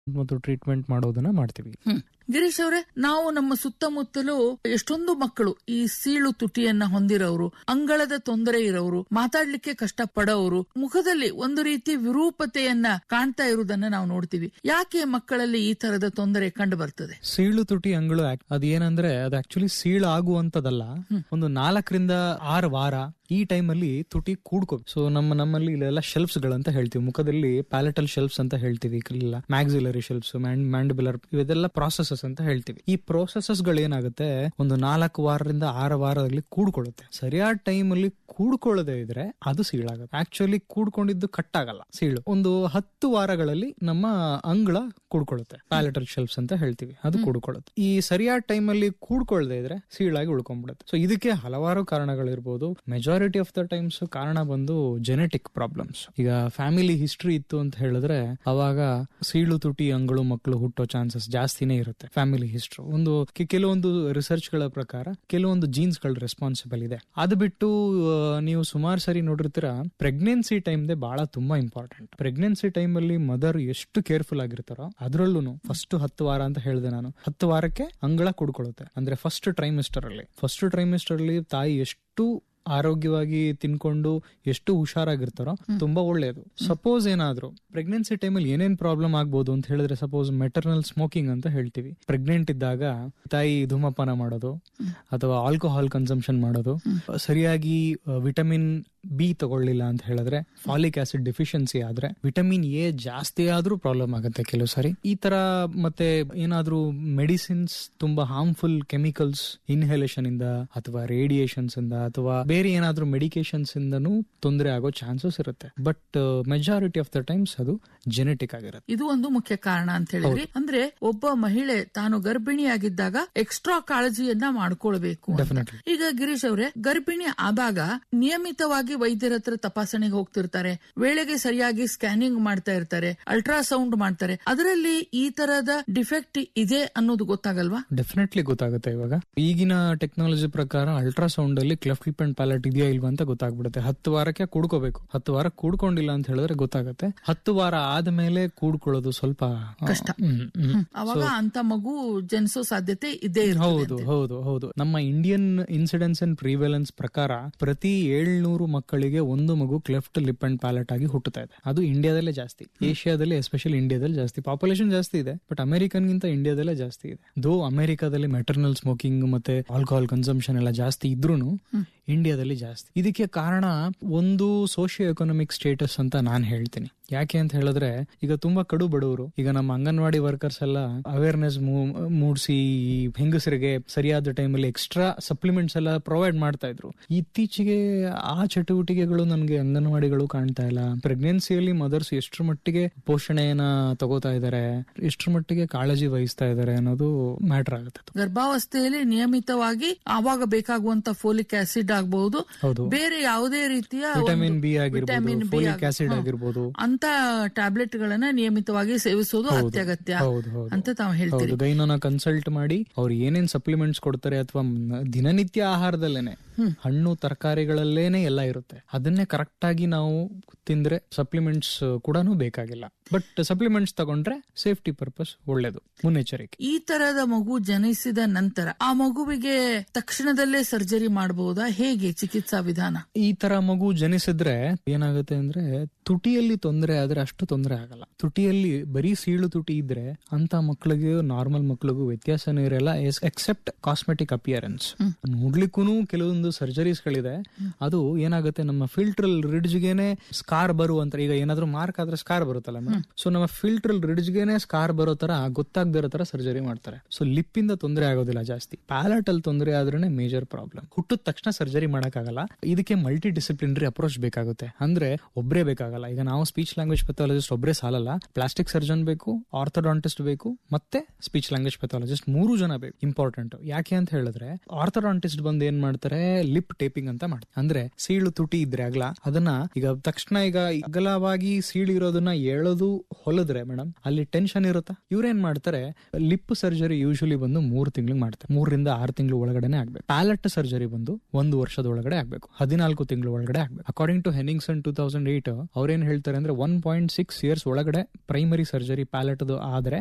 ಮತ್ತು ಟ್ರೀಟ್ಮೆಂಟ್ ಮಾಡೋದನ್ನ ಮಾಡ್ತೀವಿ ಹ್ಮ್. ಗಿರೀಶ್ ಅವರೇ ನಾವು ನಮ್ಮ ಸುತ್ತಮುತ್ತಲು ಎಷ್ಟೊಂದು ಮಕ್ಕಳು ಈ ಸೀಳು ತುಟಿಯನ್ನ ಹೊಂದಿರೋರು ಅಂಗಳದ ತೊಂದರೆ ಇರೋರು ಮಾತಾಡ್ಲಿಕ್ಕೆ ಕಷ್ಟ ಪಡೋರು ಮುಖದಲ್ಲಿ ಒಂದು ರೀತಿ ವಿರೂಪತೆಯನ್ನ ಕಾಣ್ತಾ ಇರುವುದನ್ನ ನಾವು ನೋಡ್ತೀವಿ ಯಾಕೆ ಮಕ್ಕಳಲ್ಲಿ ಈ ತರದ ತೊಂದರೆ ಕಂಡು ಬರ್ತದೆ ಸೀಳು ತುಟಿ ಅಂಗಳು act- ಅದ್ ಏನಂದ್ರೆ ಅದು ಆಕ್ಚುಲಿ ಸೀಳು ಆಗುವಂತದಲ್ಲ ಒಂದು ನಾಲ್ಕರಿಂದ ಆರು ವಾರ ಈ ಟೈಮ್ ಅಲ್ಲಿ ತುಟಿ ಕೂಡ್ಕೋ ಸೊ ನಮ್ಮ ನಮ್ಮಲ್ಲಿ ಇಲ್ಲೆಲ್ಲ ಶೆಲ್ಫ್ಸ್ ಗಳಂತ ಹೇಳ್ತೀವಿ ಮುಖದಲ್ಲಿ ಪ್ಯಾಲೆಟಲ್ ಶೆಲ್ಫ್ಸ್ ಅಂತ ಹೇಳ್ತೀವಿ ಇಲ್ಲ ಮ್ಯಾಕ್ಸಿಲರಿ ಶೆಲ್ಫ್ಸ್ ಮ್ಯಾಂಡಿಬುಲರ್ ಇವೆಲ್ಲ ಪ್ರಾಸೆಸಸ್ ಅಂತ ಹೇಳ್ತೀವಿ ಈ ಪ್ರೋಸೆಸಸ್ ಗಳೇನಾಗುತ್ತೆ ಒಂದು ನಾಲ್ಕು ವಾರದಿಂದ ಆರು ವಾರದಲ್ಲಿ ಕೂಡ್ಕೊಳ್ಳುತ್ತೆ ಸರಿಯಾದ ಟೈಮ್ ಅಲ್ಲಿ ಕೂಡ್ಕೊಳ್ಳದೆ ಇದ್ರೆ ಅದು ಸೀಳಾಗುತ್ತೆ ಆಕ್ಚುಲಿ ಕೂಡ್ಕೊಂಡಿದ್ದು ಕಟ್ ಆಗಲ್ಲ ಸೀಳು ಒಂದು ಹತ್ತು ವಾರಗಳಲ್ಲಿ ನಮ್ಮ ಅಂಗಳ ಕೂಡ್ಕೊಳ್ಳುತ್ತೆ ಪ್ಯಾಲೆಟಲ್ ಶೆಲ್ಫ್ಸ್ ಅಂತ ಹೇಳ್ತೀವಿ ಅದು ಕೂಡ್ಕೊಳ್ಳುತ್ತೆ ಈ ಸರಿಯಾದ ಟೈಮ್ ಅಲ್ಲಿ ಕೂಡ್ಕೊಳ್ಳದೆ ಇದ್ರೆ ಸೀಳಾಗಿ ಉಳ್ಕೊಂಡ್ಬಿಡುತ್ತೆ ಸೊ ಇದಕ್ಕೆ ಹಲವಾರು ಕಾರಣಗಳಿರ್ಬೋದು ಮೆಜಾರಿಟಿ ಆಫ್ ದ ಟೈಮ್ಸ್ ಕಾರಣ ಬಂದು ಜೆನೆಟಿಕ್ ಪ್ರಾಬ್ಲಮ್ಸ್ ಈಗ ಫ್ಯಾಮಿಲಿ ಹಿಸ್ಟ್ರಿ ಇತ್ತು ಅಂತ ಹೇಳಿದ್ರೆ ಅವಾಗ ಸೀಳು ತುಟಿ ಅಂಗಳು ಮಕ್ಕಳು ಹುಟ್ಟೋ ಚಾನ್ಸಸ್ ಜಾಸ್ತಿನೇ ಇರುತ್ತೆ ಫ್ಯಾಮಿಲಿ ಹಿಸ್ಟ್ರಿ ಒಂದು ಕೆ- ಕೆಲವೊಂದು ರಿಸರ್ಚ್ ಗಳ ಪ್ರಕಾರ ಕೆಲವೊಂದು ಜೀನ್ಸ್ ಗಳು ರೆಸ್ಪಾನ್ಸಿಬಲ್ ಇದೆ ಅದು ಬಿಟ್ಟು ಆ, ನೀವು ಸುಮಾರು ಸರಿ ನೋಡಿರ್ತೀರಾ ಪ್ರೆಗ್ನೆನ್ಸಿ ಟೈಮ್ ದೇ ಬಹಳ ತುಂಬಾ ಇಂಪಾರ್ಟೆಂಟ್ ಪ್ರೆಗ್ನೆನ್ಸಿ ಟೈಮ್ ಅಲ್ಲಿ ಮದರ್ ಎಷ್ಟು ಕೇರ್ಫುಲ್ ಆಗಿರ್ತಾರೋ ಅದ್ರಲ್ಲೂ ಫಸ್ಟ್ ಹತ್ತು ವಾರ ಅಂತ ಹೇಳಿದೆ ನಾನು ಹತ್ತು ವಾರಕ್ಕೆ ಅಂಗಳ ಕುಡ್ಕೊಳ್ಳುತ್ತೆ ಅಂದ್ರೆ ಫಸ್ಟ್ ಟ್ರೈಮಿಸ್ಟರ್ ಅಲ್ಲಿ ಫಸ್ಟ್ ಟ್ರೈಮಿಸ್ಟರ್ ಅಲ್ಲಿ ತಾಯಿ ಎಷ್ಟು ಆರೋಗ್ಯವಾಗಿ ತಿನ್ಕೊಂಡು ಎಷ್ಟು ಹುಷಾರಾಗಿರ್ತಾರೋ ತುಂಬಾ ಒಳ್ಳೆಯದು ಸಪೋಸ್ ಏನಾದ್ರು ಪ್ರೆಗ್ನೆನ್ಸಿ ಟೈಮಲ್ಲಿ ಏನೇನ್ ಪ್ರಾಬ್ಲಮ್ ಆಗ್ಬೋದು ಅಂತ ಹೇಳಿದ್ರೆ ಸಪೋಸ್ ಮೆಟರ್ನಲ್ ಸ್ಮೋಕಿಂಗ್ ಅಂತ ಹೇಳ್ತೀವಿ ಪ್ರೆಗ್ನೆಂಟ್ ಇದ್ದಾಗ ತಾಯಿ ಧೂಮಪಾನ ಮಾಡೋದು ಅಥವಾ ಆಲ್ಕೋಹಾಲ್ ಕನ್ಸಂಪ್ಷನ್ ಮಾಡೋದು ಸರಿಯಾಗಿ ವಿಟಮಿನ್ ಬಿ ತಗೊಳ್ಳಿಲ್ಲ ಅಂತ ಹೇಳಿದ್ರೆ ಫಾಲಿಕ್ ಆಸಿಡ್ ಡೆಫಿಷಿಯನ್ಸಿ ಆದ್ರೆ ವಿಟಮಿನ್ ಎ ಜಾಸ್ತಿ ಆದ್ರೂ ಪ್ರಾಬ್ಲಮ್ ಆಗುತ್ತೆ ಕೆಲವು ಸಾರಿ ಈ ತರ ಮತ್ತೆ ಏನಾದ್ರೂ ಮೆಡಿಸಿನ್ಸ್ ತುಂಬಾ ಹಾರ್ಮ್ಫುಲ್ ಕೆಮಿಕಲ್ಸ್ ಇನ್ಹೇಲೇಷನ್ ಇಂದ ಅಥವಾ ರೇಡಿಯೇಷನ್ಸ್ ಇಂದ ಅಥವಾ ಬೇರೆ ಏನಾದ್ರೂ ಮೆಡಿಕೇಶನ್ಸ್ ಇಂದನೂ ತೊಂದರೆ ಆಗೋ ಚಾನ್ಸಸ್ ಇರುತ್ತೆ but majority of the times ಅದು ಜೆನೆಟಿಕ್ ಆಗಿರುತ್ತೆ ಇದು ಒಂದು ಮುಖ್ಯ ಕಾರಣ ಅಂತ ಹೇಳಿದ್ರಿ ಅಂದ್ರೆ ಒಬ್ಬ ಮಹಿಳೆ ತಾನು ಗರ್ಭಿಣಿಯಾಗಿದ್ದಾಗ ಎಕ್ಸ್ಟ್ರಾ ಕಾಳಜಿಯನ್ನ ಮಾಡ್ಕೊಳ್ಬೇಕು ಅಂತ. Definitely. ಈಗ ಗಿರೀಶ್ ಅವರೇ ಗರ್ಭಿಣಿ ಆದಾಗ ನಿಯಮಿತವಾಗಿ ವೈದ್ಯರ ಹತ್ರ ತಪಾಸಣೆಗೆ ಹೋಗ್ತಿರ್ತಾರೆ ವೇಳೆಗೆ ಸರಿಯಾಗಿ ಸ್ಕ್ಯಾನಿಂಗ್ ಮಾಡ್ತಾ ಇರ್ತಾರೆ ಅಲ್ಟ್ರಾಸೌಂಡ್ ಮಾಡ್ತಾರೆ ಅದರಲ್ಲಿ ಈ ತರದ ಡಿಫೆಕ್ಟ್ ಇದೆ ಅನ್ನೋದು ಗೊತ್ತಾಗಲ್ವಾ ಡೆಫಿನೆಟ್ಲಿ ಗೊತ್ತಾಗುತ್ತೆ ಇವಾಗ ಈಗಿನ ಟೆಕ್ನಾಲಜಿ ಪ್ರಕಾರ ಅಲ್ಟ್ರಾಸೌಂಡ್ ಅಲ್ಲಿ ಕ್ಲೆಫ್ಟ್ ಲಿಪ್ ಅಂಡ್ ಪ್ಯಾಲೆಟ್ ಇದೆಯಾ ಇಲ್ವಾ ಅಂತ ಗೊತ್ತಾಗ್ಬಿಡುತ್ತೆ ಹತ್ತು ವಾರಕ್ಕೆ ಕೂಡ್ಕೋಬೇಕು ಹತ್ತು ವಾರ ಕೂಡ್ಕೊಂಡಿಲ್ಲ ಅಂತ ಹೇಳಿದ್ರೆ ಗೊತ್ತಾಗುತ್ತೆ ಹತ್ತು ವಾರ ಆದ್ಮೇಲೆ ಕೂಡ್ಕೊಳ್ಳೋದು ಸ್ವಲ್ಪ ಆ, ಕಷ್ಟ. ಹ್ಮ್, ಹ್ಮ್. ಅವಾಗ ಅಂತ ಮಗು ಜನಿಸೋ ಸಾಧ್ಯತೆ ಇದೇ ಇರ್ತದೆ ಹೌದು ಅಂತೆ. ಹೌದು ಹೌದು ನಮ್ಮ ಇಂಡಿಯನ್ ಇನ್ಸಿಡೆನ್ಸ್ ಅಂಡ್ ಪ್ರಿವೆಲೆನ್ಸ್ ಪ್ರಕಾರ ಪ್ರತಿ ಏಳ್ನೂರು ಮಕ್ಕಳಿಗೆ ಒಂದು ಮಗು ಕ್ಲೆಫ್ಟ್ ಲಿಪ್ ಅಂಡ್ ಪ್ಯಾಲೆಟ್ ಆಗಿ ಹುಟ್ಟುತ್ತಾ ಇದೆ ಅದು ಇಂಡಿಯಾದಲ್ಲೇ ಜಾಸ್ತಿ ಏಷ್ಯಾದಲ್ಲಿ ಎಸ್ಪೆಷಲಿ ಇಂಡಿಯಾದಲ್ಲಿ ಜಾಸ್ತಿ ಪಾಪ್ಯುಲೇಷನ್ ಜಾಸ್ತಿ ಇದೆ ಬಟ್ ಅಮೆರಿಕನ್ ಗಿಂತ ಇಂಡಿಯಾದಲ್ಲೇ ಜಾಸ್ತಿ ಇದೆ ದೋ ಅಮೆರಿಕಾದಲ್ಲಿ ಮೆಟರ್ನಲ್ ಸ್ಮೋಕಿಂಗ್ ಮತ್ತೆ ಆಲ್ಕೋಹಾಲ್ ಕನ್ಸಂಪ್ಷನ್ ಎಲ್ಲ ಜಾಸ್ತಿ ಇದ್ರೂನು ಇಂಡಿಯಾದಲ್ಲಿ ಜಾಸ್ತಿ ಇದಕ್ಕೆ ಕಾರಣ ಒಂದು ಸೋಶಿಯೋ ಎಕನಾಮಿಕ್ ಸ್ಟೇಟಸ್ ಅಂತ ನಾನು ಹೇಳ್ತೀನಿ ಯಾಕೆ ಅಂತ ಹೇಳಿದ್ರೆ ಈಗ ತುಂಬಾ ಕಡು ಬಡವರು ಈಗ ನಮ್ಮ ಅಂಗನವಾಡಿ ವರ್ಕರ್ಸ್ ಎಲ್ಲ ಅವೇರ್ನೆಸ್ ಮೂಡಿಸಿ ಹೆಂಗಸರಿಗೆ ಸರಿಯಾದ ಟೈಮಲ್ಲಿ ಎಕ್ಸ್ಟ್ರಾ ಸಪ್ಲಿಮೆಂಟ್ಸ್ ಎಲ್ಲ ಪ್ರೊವೈಡ್ ಮಾಡ್ತಾ ಇದ್ರು ಇತ್ತೀಚೆಗೆ ಆ ಚಟುವಟಿಕೆಗಳು ನನಗೆ ಅಂಗನವಾಡಿಗಳು ಕಾಣ್ತಾ ಇಲ್ಲ ಪ್ರೆಗ್ನೆನ್ಸಿಯಲ್ಲಿ ಮದರ್ಸ್ ಎಷ್ಟರ ಮಟ್ಟಿಗೆ ಪೋಷಣೆಯನ್ನ ತಗೋತಾ ಇದ್ದಾರೆ ಎಷ್ಟರ ಮಟ್ಟಿಗೆ ಕಾಳಜಿ ವಹಿಸ್ತಾ ಇದ್ದಾರೆ ಅನ್ನೋದು ಮ್ಯಾಟರ್ ಆಗುತ್ತೆ ಗರ್ಭಾವಸ್ಥೆಯಲ್ಲಿ ನಿಯಮಿತವಾಗಿ ಆವಾಗ ಬೇಕಾಗುವಂತ ಫೋಲಿಕ್ ಆಸಿಡ್ ಆಗಬಹುದು ಹೌದು ಬೇರೆ ಯಾವುದೇ ರೀತಿಯ ವಿಟಮಿನ್ ಒಂದು ಬಿ ಆಗಿರ್ಬೋದು ವಿಟಮಿನ್ ಬಿ ಫೋಲಿಕ್ ಆಗಿ- ಆಸಿಡ್ ಹ್ಮ್. ಆಗಿರ್ಬೋದು ಅಂತ ಟ್ಯಾಬ್ಲೆಟ್ ಗಳನ್ನ ನಿಯಮಿತವಾಗಿ ಸೇವಿಸೋದು ಹೌದು, ಅತ್ಯಗತ್ಯ ಹೌದು, ಹೌದು. ಅಂತ ತಾವು ಹೇಳ್ತೀರಿ ಹೌದು ಗೈನೋನ ಕನ್ಸಲ್ಟ್ ಮಾಡಿ ಅವ್ರು ಏನೇನ್ ಸಪ್ಲಿಮೆಂಟ್ಸ್ ಕೊಡ್ತಾರೆ ಅಥವಾ ದಿನನಿತ್ಯ ಆಹಾರದಲ್ಲೇನೆ ಹಣ್ಣು ತರಕಾರಿಗಳಲ್ಲೇನೆ ಎಲ್ಲ ಇರುತ್ತೆ ಅದನ್ನೇ ಕರೆಕ್ಟ್ ಆಗಿ ನಾವು ತಿಂದ್ರೆ ಸಪ್ಲಿಮೆಂಟ್ಸ್ ಕೂಡ ಬೇಕಾಗಿಲ್ಲ ಬಟ್ ಸಪ್ಲಿಮೆಂಟ್ಸ್ ತಗೊಂಡ್ರೆ ಸೇಫ್ಟಿ ಪರ್ಪಸ್ ಒಳ್ಳೇದು ಮುನ್ನೆಚ್ಚರಿಕೆ ಈ ತರದ ಮಗು ಜನಿಸಿದ ನಂತರ ಆ ಮಗುವಿಗೆ ತಕ್ಷಣದಲ್ಲೇ ಸರ್ಜರಿ ಮಾಡಬಹುದಾ ಹೇಗೆ ಚಿಕಿತ್ಸಾ ವಿಧಾನ ಈ ತರ ಮಗು ಜನಿಸಿದ್ರೆ ಏನಾಗುತ್ತೆ ಅಂದ್ರೆ ತುಟಿಯಲ್ಲಿ ತೊಂದರೆ ಆದ್ರೆ ಅಷ್ಟು ತೊಂದರೆ ಆಗಲ್ಲ ತುಟಿಯಲ್ಲಿ ಬರೀ ಸೀಳು ತುಟಿ ಇದ್ರೆ ಅಂತ ಮಕ್ಕಳಿಗೆ ನಾರ್ಮಲ್ ಮಕ್ಕಳಿಗೂ ವ್ಯತ್ಯಾಸನೇ ಇರಲ್ಲ ಎಕ್ಸೆಪ್ಟ್ ಕಾಸ್ಮೆಟಿಕ್ ಅಪಿಯರೆನ್ಸ್ ನೋಡ್ಲಿಕ್ಕೂ ಕೆಲವೊಂದು ಸರ್ಜರೀಸ್ ಗಳಿದೆ ಅದು ಏನಾಗುತ್ತೆ ನಮ್ಮ ಫಿಲ್ಟ್ರಲ್ ರಿಡ್ಜ್ಗೆನೆ ಸ್ಕಾರ್ ಬರುವಂತ ಈಗ ಏನಾದ್ರೂ ಮಾರ್ಕ್ ಆದ್ರೆ ಸ್ಕಾರ್ ಬರುತ್ತಲ್ಲ ಮೇಡಮ್ ಸೊ ನಮ್ಮ ಫಿಲ್ಟ್ರಲ್ ರಿಡ್ಜ್ಗೆನೆ ಸ್ಕಾರ್ ಬರೋ ತರ ಗೊತ್ತಾಗದೇ ಇರೋ ತರ ಸರ್ಜರಿ ಮಾಡ್ತಾರೆ ಸೊ ಲಿಪ್ ಇಂದ ತೊಂದರೆ ಆಗೋದಿಲ್ಲ ಜಾಸ್ತಿ ಪ್ಯಾಲೆಟ್ ಅಲ್ಲಿ ತೊಂದರೆ ಆದ್ರೇನೆ ಮೇಜರ್ ಪ್ರಾಬ್ಲಮ್ ಹುಟ್ಟಿದ ತಕ್ಷಣ ಸರ್ಜರಿ ಮಾಡಕ್ಕಾಗಲ್ಲ ಇದಕ್ಕೆ ಮಲ್ಟಿ ಡಿಸಿಪ್ಲಿನರಿ ಅಪ್ರೋಚ್ ಬೇಕಾಗುತ್ತೆ ಅಂದ್ರೆ ಒಬ್ಬರೇ ಬೇಕಾಗಲ್ಲ ಈಗ ನಾವು ಸ್ಪೀಚ್ ಲ್ಯಾಂಗ್ವೇಜ್ ಪೆಥಾಲಜಿಸ್ಟ್ ಒಬ್ಬರೇ ಸಾಲಲ್ಲ ಪ್ಲಾಸ್ಟಿಕ್ ಸರ್ಜನ್ ಬೇಕು ಆರ್ಥೋಡಾಂಟಿಸ್ಟ್ ಬೇಕು ಮತ್ತೆ ಸ್ಪೀಚ್ ಲ್ಯಾಂಗ್ವೇಜ್ ಪೆಥಾಲಜಿಸ್ಟ್ ಮೂರು ಜನ ಬೇಕು ಇಂಪಾರ್ಟೆಂಟ್ ಯಾಕೆ ಅಂತ ಹೇಳಿದ್ರೆ ಆರ್ಥೋಡಾಂಟಿಸ್ಟ್ ಬಂದು ಏನ್ ಮಾಡ್ತಾರೆ ಲಿಪ್ ಟೇಪಿಂಗ್ ಅಂತ ಮಾಡ್ತಾರೆ ಅಂದ್ರೆ ಸೀಳು ತುಟಿ ಇದ್ರೆ ಅಗಲ ಅದನ್ನ ಈಗ ತಕ್ಷಣ ಈಗ ಅಗಲವಾಗಿ ಸೀಳು ಇರೋದನ್ನ ಎಳೆದು ಹೊಲದ್ರೆ ಮೇಡಮ್ ಅಲ್ಲಿ ಟೆನ್ಷನ್ ಇರುತ್ತಾ ಇವ್ರೇನ್ ಮಾಡ್ತಾರೆ ಲಿಪ್ ಸರ್ಜರಿ ಯೂಶಲಿ ಬಂದು ಮೂರ್ ತಿಂಗಳಿಗೆ ಮಾಡ್ತಾರೆ ಮೂರರಿಂದ ಆರು ತಿಂಗಳು ಒಳಗಡೆನೆ ಆಗ್ಬೇಕು ಪ್ಯಾಲೆಟ್ ಸರ್ಜರಿ ಬಂದು ಒಂದು ವರ್ಷದ ಒಳಗಡೆ ಆಗ್ಬೇಕು ಹದಿನಾಲ್ಕು ತಿಂಗಳು ಒಳಗಡೆ ಆಗ್ಬೇಕು according to Henningsen two thousand eight ಅವ್ರೇನ್ ಹೇಳ್ತಾರೆ ಅಂದ್ರೆ ಒನ್ ಪಾಯಿಂಟ್ ಸಿಕ್ಸ್ ಇಯರ್ಸ್ ಒಳಗಡೆ ಪ್ರೈಮರಿ ಸರ್ಜರಿ ಪ್ಯಾಲೆಟ್ ಆದ್ರೆ